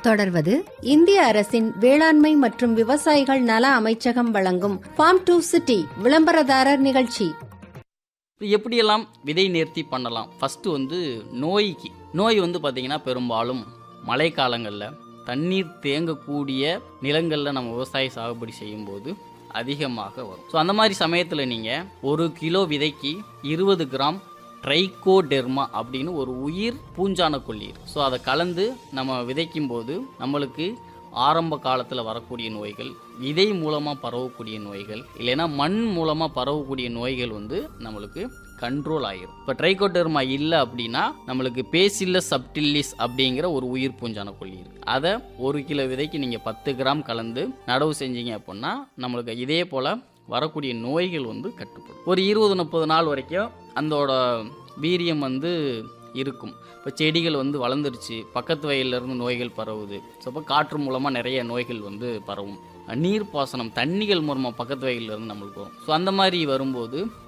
தொடர்வது இந்திய அரசின் வேளாண்மை மற்றும் விவசாயிகள் நல அமைச்சகம் வழங்கும் ஃபார்ம் டு சிட்டி விளம்பரதாரர் நிகழ்ச்சி இப்போ எப்படியெல்லாம் விதை நேர்த்தி பண்ணலாம் ஃபஸ்ட்டு வந்து நோய்க்கு நோய் வந்து பார்த்திங்கன்னா பெரும்பாலும் மழைக்காலங்களில் தண்ணீர் தேங்கக்கூடிய நிலங்களில் நம்ம விவசாய சாகுபடி செய்யும்போது அதிகமாக வரும் ஸோ அந்த மாதிரி சமயத்தில் நீங்கள் ஒரு கிலோ விதைக்கு இருபது கிராம் ட்ரைகோடெர்மா அப்படின்னு ஒரு உயிர் பூஞ்சான கொல்லீர் ஸோ அதை கலந்து நம்ம விதைக்கும் போது நம்மளுக்கு ஆரம்ப காலத்தில் வரக்கூடிய நோய்கள் விதை மூலமாக பரவக்கூடிய நோய்கள் இல்லைன்னா மண் மூலமாக பரவக்கூடிய நோய்கள் வந்து நம்மளுக்கு கண்ட்ரோல் ஆகிரும் இப்போ ட்ரைகோடெர்மா இல்லை அப்படின்னா நம்மளுக்கு பேசில்லஸ் சப்டில்லிஸ் அப்படிங்கிற ஒரு உயிர் பூஞ்சான கொல்லி இருக்கு அதை ஒரு கிலோ விதைக்கு நீங்கள் பத்து கிராம் கலந்து நடவு செஞ்சீங்க அப்படின்னா நம்மளுக்கு இதே போல் வரக்கூடிய நோய்கள் வந்து கட்டுப்படும் ஒரு இருபது முப்பது நாள் வரைக்கும் அதோட வீரியம் வந்து இருக்கும் இப்போ செடிகள் வந்து வளர்ந்துருச்சு பக்கத்து வயல்லேருந்து நோய்கள் பரவுது ஸோ அப்போ காற்று மூலமாக நிறைய நோய்கள் வந்து பரவும் நீர்ப்பாசனம் தண்ணிகள் மூலமாக பக்கத்து வயல்லேருந்து நம்மளுக்கு வரும் ஸோ அந்த மாதிரி வரும்போது